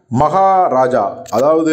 மகாராஜா அதாவது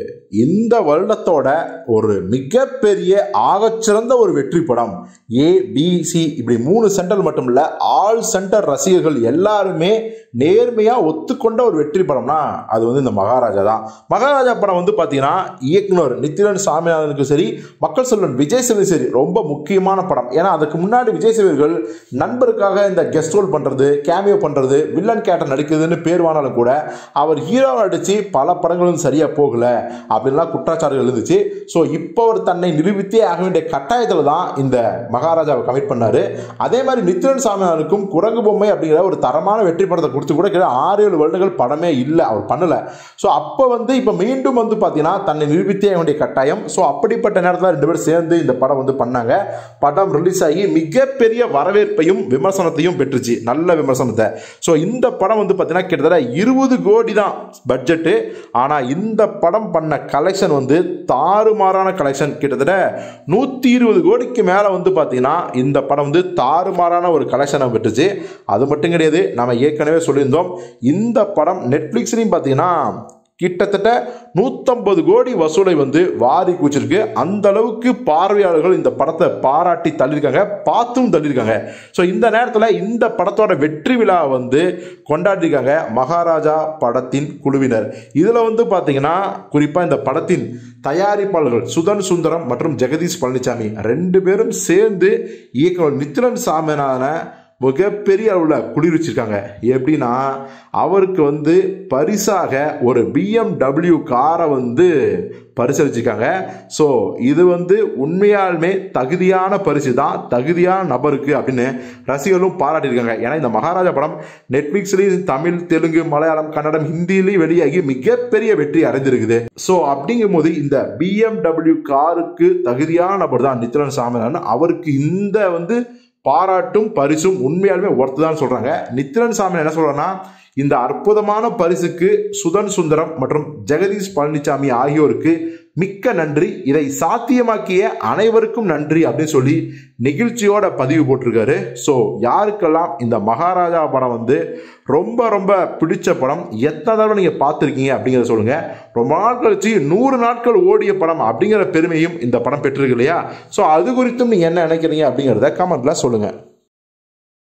இந்த வருடத்தோட ஒரு மிகப்பெரிய ஆகச்சிறந்த ஒரு வெற்றி படம் ஏ பி சி இப்படி மூணு சென்டர் மட்டும் இல்ல ஆல் சென்டர் ரசிகர்கள் எல்லாருமே நேர்மையா ஒத்துக்கொண்ட ஒரு வெற்றி படம்னா அது வந்து இந்த மகாராஜா தான் மகாராஜா படம் வந்து பாத்தீங்கன்னா இயக்குனர் நித்திரன் சாமிநாதனுக்கும் சரி மக்கள் செல்வன் விஜய் சேவை சரி ரொம்ப முக்கியமான படம் ஏன்னா அதுக்கு முன்னாடி விஜய் சேவர்கள் நண்பருக்காக இந்த கெஸ்ட் ரோல் பண்றது கேமியோ பண்றது வில்லன் கேரக்டர் நடிக்கிறதுன்னு பேர் வாங்கினாலும் கூட அவர் ஹீரோ நடிச்சு பல படங்களும் சரியா போகல அப்படின்லாம் குற்றச்சாட்டுகள் இருந்துச்சு ஸோ இப்போ அவர் தன்னை நிரூபித்தே ஆக வேண்டிய கட்டாயத்தில் தான் இந்த மகாராஜாவை கமிட் பண்ணாரு அதே மாதிரி நித்திரன் சாமியாருக்கும் குரங்கு பொம்மை அப்படிங்கிற ஒரு தரமான வெற்றி படத்தை கொடுத்து கூட கிட்ட ஆறு ஏழு வருடங்கள் படமே இல்லை அவர் பண்ணல ஸோ அப்போ வந்து இப்போ மீண்டும் வந்து பார்த்தீங்கன்னா தன்னை நிரூபித்தே ஆக வேண்டிய கட்டாயம் ஸோ அப்படிப்பட்ட நேரத்தில் ரெண்டு பேரும் சேர்ந்து இந்த படம் வந்து பண்ணாங்க படம் ரிலீஸ் ஆகி மிகப்பெரிய வரவேற்பையும் விமர்சனத்தையும் பெற்றுச்சு நல்ல விமர்சனத்தை ஸோ இந்த படம் வந்து பார்த்தீங்கன்னா கிட்டத்தட்ட இருபது கோடி தான் பட்ஜெட்டு ஆனால் இந்த படம் பண்ண கலெக்ஷன் வந்து தாறுமாறான கலெக்ஷன் கிட்டத்தட்ட நூற்றி இருபது கோடிக்கு மேலே வந்து பார்த்தீங்கன்னா இந்த படம் வந்து தாறுமாறான ஒரு கலெக்ஷனை பெற்றுச்சு அது மட்டும் கிடையாது நம்ம ஏற்கனவே சொல்லியிருந்தோம் இந்த படம் நெட்ஃப்ளிக்ஸ்லையும் பார்த்தீங்கன்னா கிட்டத்தட்ட நூற்றம்பது கோடி வசூலை வந்து வாரி குச்சிருக்கு அந்த அளவுக்கு பார்வையாளர்கள் இந்த படத்தை பாராட்டி தள்ளியிருக்காங்க பார்த்தும் தள்ளியிருக்காங்க ஸோ இந்த நேரத்தில் இந்த படத்தோட வெற்றி விழா வந்து கொண்டாடிருக்காங்க மகாராஜா படத்தின் குழுவினர் இதில் வந்து பார்த்தீங்கன்னா குறிப்பாக இந்த படத்தின் தயாரிப்பாளர்கள் சுதன் சுந்தரம் மற்றும் ஜெகதீஷ் பழனிசாமி ரெண்டு பேரும் சேர்ந்து இயக்குனர் நித்திரன் சாமினான மிகப்பெரிய அளவில் குடியிருச்சிருக்காங்க எப்படின்னா அவருக்கு வந்து பரிசாக ஒரு பிஎம்டபிள்யூ காரை வந்து பரிசளிச்சிருக்காங்க ஸோ இது வந்து உண்மையாலுமே தகுதியான பரிசு தான் தகுதியான நபருக்கு அப்படின்னு ரசிகர்களும் பாராட்டியிருக்காங்க ஏன்னா இந்த மகாராஜா படம் நெட்ஃப்ளிக்ஸ்லேயும் தமிழ் தெலுங்கு மலையாளம் கன்னடம் ஹிந்திலையும் வெளியாகி மிகப்பெரிய வெற்றி அடைந்திருக்குது ஸோ அப்படிங்கும்போது இந்த பிஎம்டபிள்யூ காருக்கு தகுதியான நபர் தான் நித்திரன் சாமிநாதன் அவருக்கு இந்த வந்து பாராட்டும் பரிசும் உண்மையாலுமே ஒர்த்து தான் சொல்றாங்க நித்திரன் சாமி என்ன சொல்றாங்கன்னா இந்த அற்புதமான பரிசுக்கு சுதன் சுந்தரம் மற்றும் ஜெகதீஷ் பழனிசாமி ஆகியோருக்கு மிக்க நன்றி இதை சாத்தியமாக்கிய அனைவருக்கும் நன்றி அப்படின்னு சொல்லி நெகிழ்ச்சியோட பதிவு போட்டிருக்காரு ஸோ யாருக்கெல்லாம் இந்த மகாராஜா படம் வந்து ரொம்ப ரொம்ப பிடிச்ச படம் எத்தனை தடவை நீங்கள் பார்த்துருக்கீங்க அப்படிங்கிறத சொல்லுங்கள் ரொம்ப நாள் கழிச்சு நூறு நாட்கள் ஓடிய படம் அப்படிங்கிற பெருமையும் இந்த படம் பெற்றிருக்கு இல்லையா ஸோ அது குறித்தும் நீங்கள் என்ன நினைக்கிறீங்க அப்படிங்கிறத கமெண்ட்டில் சொல்லுங்கள்